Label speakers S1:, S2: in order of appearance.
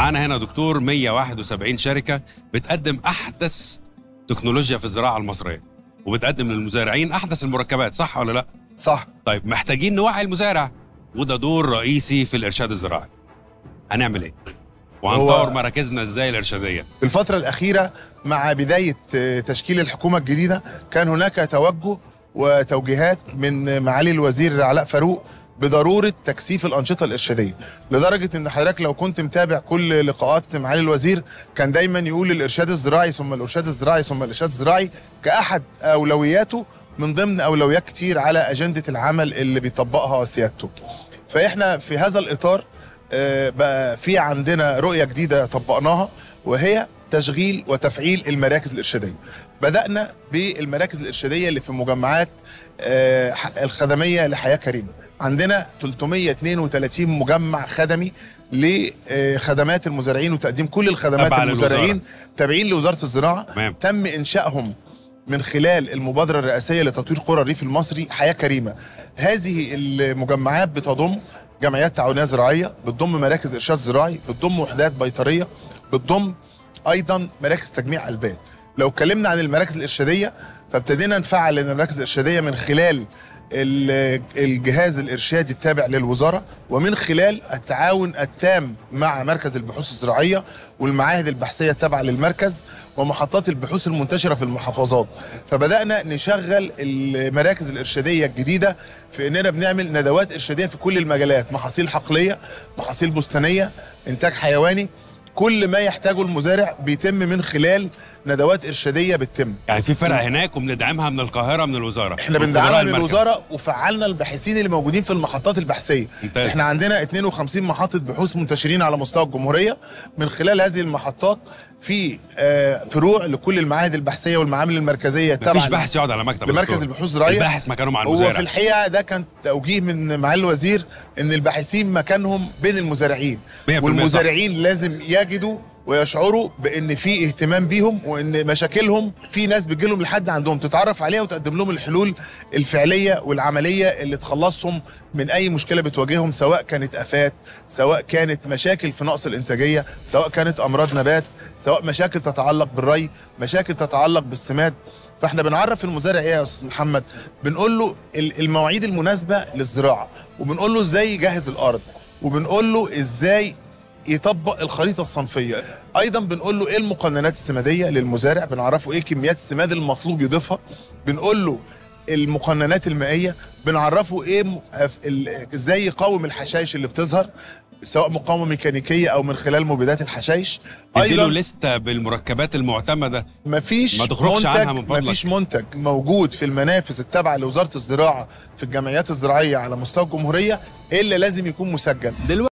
S1: معانا هنا دكتور 171 شركه بتقدم احدث تكنولوجيا في الزراعه المصريه وبتقدم للمزارعين احدث المركبات صح ولا لا
S2: صح
S1: طيب محتاجين نوعي المزارع وده دور رئيسي في الارشاد الزراعي هنعمل ايه وهنطور مراكزنا ازاي الارشاديه
S2: في الفترة الأخيرة مع بداية آه، تشكيل الحكومة الجديدة كان هناك توجه وتوجيهات من معالي الوزير علاء فاروق بضرورة تكثيف الأنشطة الإرشادية لدرجة إن حضرتك لو كنت متابع كل لقاءات معالي الوزير كان دايما يقول الإرشاد الزراعي ثم الإرشاد الزراعي ثم الإرشاد الزراعي كأحد أولوياته من ضمن أولويات كتير على أجندة العمل اللي بيطبقها سيادته فإحنا في هذا الإطار آه، بقى في عندنا رؤية جديدة طبقناها وهي تشغيل وتفعيل المراكز الإرشادية بدأنا بالمراكز الإرشادية اللي في مجمعات آه، ح- الخدمية لحياة كريمة عندنا 332 مجمع خدمي لخدمات المزارعين وتقديم كل الخدمات
S1: تابعة
S2: للمزارعين
S1: للوزارة.
S2: تابعين لوزارة الزراعة
S1: تمام.
S2: تم إنشائهم من خلال المبادرة الرئاسية لتطوير قرى الريف المصري حياة كريمة هذه المجمعات بتضم جمعيات تعاونية زراعية بتضم مراكز إرشاد زراعي بتضم وحدات بيطرية بتضم أيضا مراكز تجميع ألبان لو اتكلمنا عن المراكز الإرشادية فابتدينا نفعل المراكز الإرشادية من خلال ال- الجهاز الإرشادي التابع للوزارة ومن خلال التعاون التام مع مركز البحوث الزراعية والمعاهد البحثية التابعة للمركز ومحطات البحوث المنتشرة في المحافظات فبدأنا نشغل المراكز الإرشادية الجديدة في إننا بنعمل ندوات إرشادية في كل المجالات محاصيل حقلية محاصيل بستانية إنتاج حيواني كل ما يحتاجه المزارع بيتم من خلال ندوات إرشادية بتتم
S1: يعني في فرق هناك وبندعمها من القاهره من الوزاره
S2: احنا
S1: من
S2: بندعمها
S1: خبراء
S2: من
S1: المركز.
S2: الوزاره وفعلنا الباحثين اللي موجودين في المحطات البحثيه
S1: ممتاز.
S2: احنا عندنا 52 محطه بحوث منتشرين على مستوى الجمهوريه من خلال هذه المحطات في آه، فروع لكل المعاهد البحثيه والمعامل المركزيه
S1: مفيش
S2: التابعه
S1: باحث يقعد على مكتب
S2: لمركز
S1: دكتور.
S2: البحوث الزراعيه
S1: الباحث مكانه مع
S2: هو
S1: المزارع
S2: في الحقيقه ده كان توجيه من معالي الوزير ان الباحثين مكانهم بين المزارعين
S1: 100% صح.
S2: والمزارعين لازم يجدوا ويشعروا بان في اهتمام بيهم وان مشاكلهم في ناس بتجيلهم لحد عندهم تتعرف عليها وتقدم لهم الحلول الفعليه والعمليه اللي تخلصهم من اي مشكله بتواجههم سواء كانت افات سواء كانت مشاكل في نقص الانتاجيه سواء كانت امراض نبات سواء مشاكل تتعلق بالري مشاكل تتعلق بالسماد فاحنا بنعرف المزارع ايه يا استاذ محمد بنقول له ال- المواعيد المناسبه للزراعه وبنقول له ازاي يجهز الارض وبنقول له ازاي يطبق الخريطه الصنفيه ايضا بنقول له ايه المقننات السماديه للمزارع بنعرفه ايه كميات السماد المطلوب يضيفها بنقول له المقننات المائيه بنعرفه ايه م- أف- ال- ازاي يقاوم الحشائش اللي بتظهر سواء مقاومه ميكانيكيه او من خلال مبيدات الحشائش
S1: اديله لسته بالمركبات المعتمده
S2: مفيش
S1: ما تخرجش
S2: منتج
S1: عنها من فضلك.
S2: مفيش منتج موجود في المنافذ التابعه لوزاره الزراعه في الجمعيات الزراعيه على مستوى الجمهوريه الا لازم يكون مسجل
S1: دلوقتي